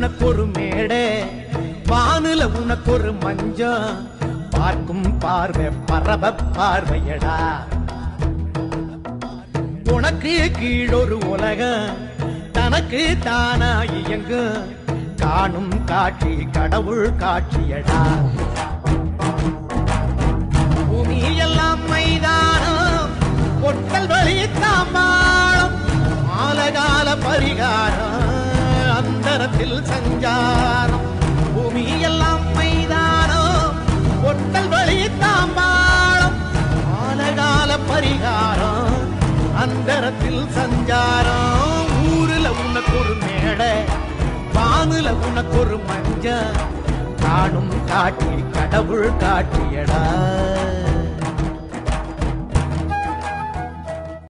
உனக்கு ஒரு மேடை வானுல உனக்கு ஒரு மஞ்சம் பார்க்கும் பார்வை பரப பார்வையடா உனக்கு கீழொரு உலகம் தனக்கு தானா இயங்கும் காணும் காட்சி கடவுள் காட்சியடா பூமி எல்லாம் மைதானம் பொட்டல் வழி தாம்பாளம் ஆலகால பரிகாரம் அந்தரத்தில் சஞ்சாரம் பூமி எல்லாம் மைதானம் பொட்டல் வழி தாம்பாளம் ஆலகால பரிகாரம் அந்தரத்தில் சஞ்சாரம் ஊருல உனக்கு ஒரு மேடை வானுல உனக்கு ஒரு மஞ்ச காணும் காட்சி கடவுள் காட்சியடா